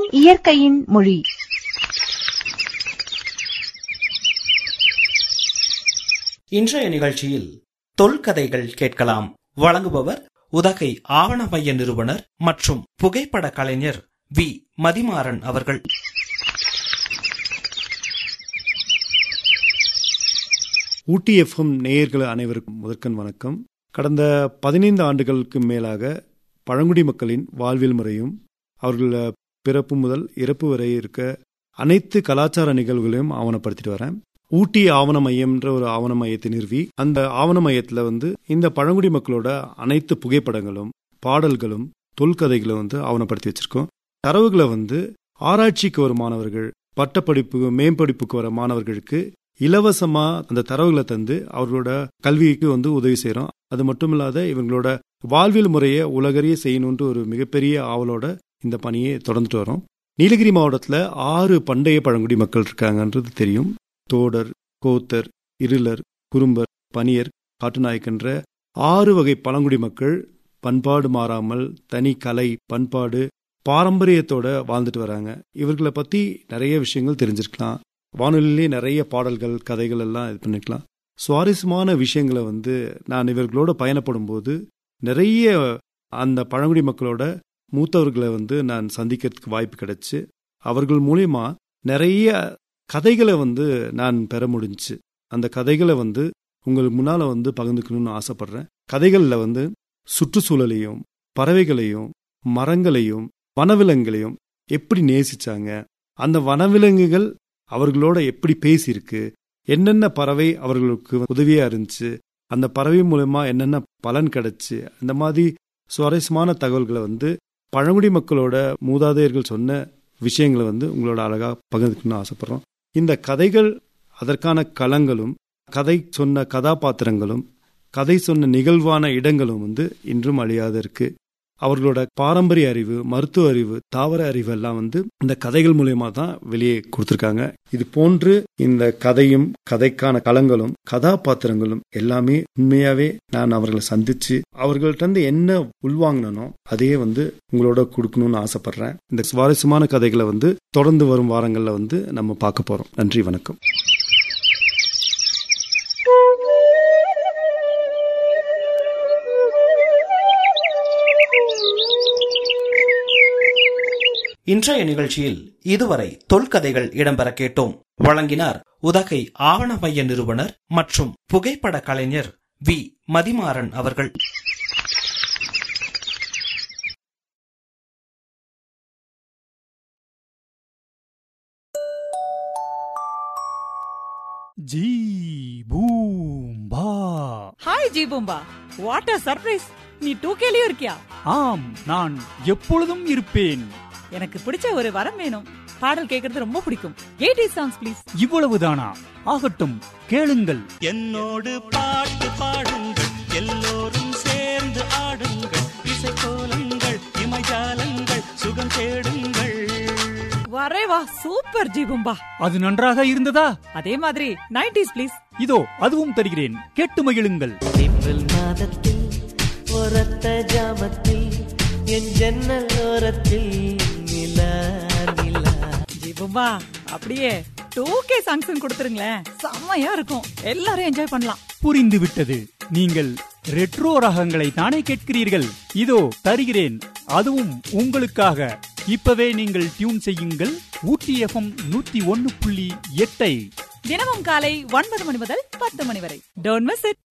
இயற்கையின் மொழி இன்றைய நிகழ்ச்சியில் தொல்கதைகள் கேட்கலாம் வழங்குபவர் உதகை ஆவண மைய நிறுவனர் மற்றும் புகைப்பட கலைஞர் வி மதிமாறன் அவர்கள் ஊட்டி எஃப்எம் நேயர்கள் அனைவருக்கும் முதற்கண் வணக்கம் கடந்த பதினைந்து ஆண்டுகளுக்கு மேலாக பழங்குடி மக்களின் வாழ்வியல் முறையும் அவர்கள் பிறப்பு முதல் இறப்பு வரை இருக்க அனைத்து கலாச்சார நிகழ்வுகளையும் ஆவணப்படுத்திட்டு வரேன் ஊட்டி ஆவண மையம்ன்ற ஒரு ஆவண மையத்தை நிறுவி அந்த ஆவண மையத்துல வந்து இந்த பழங்குடி மக்களோட அனைத்து புகைப்படங்களும் பாடல்களும் தொல்கதைகளும் வந்து ஆவணப்படுத்தி வச்சிருக்கோம் தரவுகளை வந்து ஆராய்ச்சிக்கு வரும் மாணவர்கள் பட்டப்படிப்பு மேம்படிப்புக்கு வர மாணவர்களுக்கு இலவசமா அந்த தரவுகளை தந்து அவர்களோட கல்விக்கு வந்து உதவி செய்யறோம் அது மட்டும் இல்லாத இவங்களோட வாழ்வியல் முறையை உலகறிய செய்யணும்ன்ற ஒரு மிகப்பெரிய ஆவலோட இந்த பணியை தொடர்ந்துட்டு வரோம் நீலகிரி மாவட்டத்தில் ஆறு பண்டைய பழங்குடி மக்கள் இருக்காங்கன்றது தெரியும் தோடர் கோத்தர் இருளர் குறும்பர் பனியர் காட்டுநாயக்கன்ற ஆறு வகை பழங்குடி மக்கள் பண்பாடு மாறாமல் தனி கலை பண்பாடு பாரம்பரியத்தோட வாழ்ந்துட்டு வராங்க இவர்களை பத்தி நிறைய விஷயங்கள் தெரிஞ்சிருக்கலாம் வானொலியிலே நிறைய பாடல்கள் கதைகள் எல்லாம் இது பண்ணிக்கலாம் சுவாரஸ்யமான விஷயங்களை வந்து நான் இவர்களோட பயணப்படும் போது நிறைய அந்த பழங்குடி மக்களோட மூத்தவர்களை வந்து நான் சந்திக்கிறதுக்கு வாய்ப்பு கிடைச்சு அவர்கள் மூலியமா நிறைய கதைகளை வந்து நான் பெற முடிஞ்சுச்சு அந்த கதைகளை வந்து உங்களுக்கு முன்னால வந்து பகிர்ந்துக்கணும்னு ஆசைப்படுறேன் கதைகளில் வந்து சுற்றுச்சூழலையும் பறவைகளையும் மரங்களையும் வனவிலங்குகளையும் எப்படி நேசிச்சாங்க அந்த வனவிலங்குகள் அவர்களோட எப்படி பேசியிருக்கு என்னென்ன பறவை அவர்களுக்கு உதவியா இருந்துச்சு அந்த பறவை மூலமா என்னென்ன பலன் கிடைச்சு அந்த மாதிரி சுவாரஸ்யமான தகவல்களை வந்து பழங்குடி மக்களோட மூதாதையர்கள் சொன்ன விஷயங்களை வந்து உங்களோட அழகா பகிர்ந்துக்கணும்னு ஆசைப்படுறோம் இந்த கதைகள் அதற்கான களங்களும் கதை சொன்ன கதாபாத்திரங்களும் கதை சொன்ன நிகழ்வான இடங்களும் வந்து இன்றும் அழியாத இருக்கு அவர்களோட பாரம்பரிய அறிவு மருத்துவ அறிவு தாவர அறிவு எல்லாம் வந்து இந்த கதைகள் மூலயமா தான் வெளியே கொடுத்துருக்காங்க இது போன்று இந்த கதையும் கதைக்கான களங்களும் கதாபாத்திரங்களும் எல்லாமே உண்மையாவே நான் அவர்களை சந்திச்சு அவர்கள்ட்ட இருந்து என்ன உள்வாங்கினோ அதையே வந்து உங்களோட கொடுக்கணும்னு ஆசைப்படுறேன் இந்த சுவாரஸ்யமான கதைகளை வந்து தொடர்ந்து வரும் வாரங்கள்ல வந்து நம்ம பார்க்க போறோம் நன்றி வணக்கம் இன்றைய நிகழ்ச்சியில் இதுவரை தொல்கதைகள் இடம்பெற கேட்டோம் வழங்கினார் உதகை ஆவண மைய நிறுவனர் மற்றும் புகைப்பட கலைஞர் வி மதிமாறன் அவர்கள் ஜீ பூம் பா ஹாய் ஜீபூம்பா வாட் அ சர்ப்ரைஸ் நீ டூ கேலியும் இருக்கியா ஆம் நான் எப்பொழுதும் இருப்பேன் எனக்கு பிடிச்ச ஒரு வரம் வேணும் பாடல் கேக்குறது ரொம்ப பிடிக்கும் எயிட்டி சாங்ஸ் ப்ளீஸ் இவ்வளவுதானா ஆகட்டும் கேளுங்கள் என்னோடு பாட்டு பாடுங்கள் எல்லோரும் சேர்ந்து ஆடுங்கள் இசைக்கோலங்கள் இமஜாலங்கள் சுகம் தேடுங்கள் வரே வா சூப்பர் ஜீபூம்பா அது நன்றாக இருந்ததா அதே மாதிரி நைன்டிஸ் ப்ளீஸ் இதோ அதுவும் தருகிறேன் கேட்டு மகிழுங்கள் ஏப்ரல் மாதத்தில் ஒரத்த ஜாமத்தில் என் ஜன்னல் ஓரத்தில் நிலா நிலா ஜீபூம்பா அப்படியே டூ கே சாங்ஸ் கொடுத்துருங்களேன் செம்மையா இருக்கும் எல்லாரும் என்ஜாய் பண்ணலாம் புரிந்து விட்டது நீங்கள் ரெட்ரோ ரகங்களை தானே கேட்கிறீர்கள் இதோ தருகிறேன் அதுவும் உங்களுக்காக இப்பவே நீங்கள் டியூன் செய்யுங்கள் ஊட்டி எஃப்எம் நூத்தி ஒன்னு புள்ளி எட்டை தினமும் காலை ஒன்பது மணி முதல் பத்து மணி வரை டோன்ட் மிஸ் இட்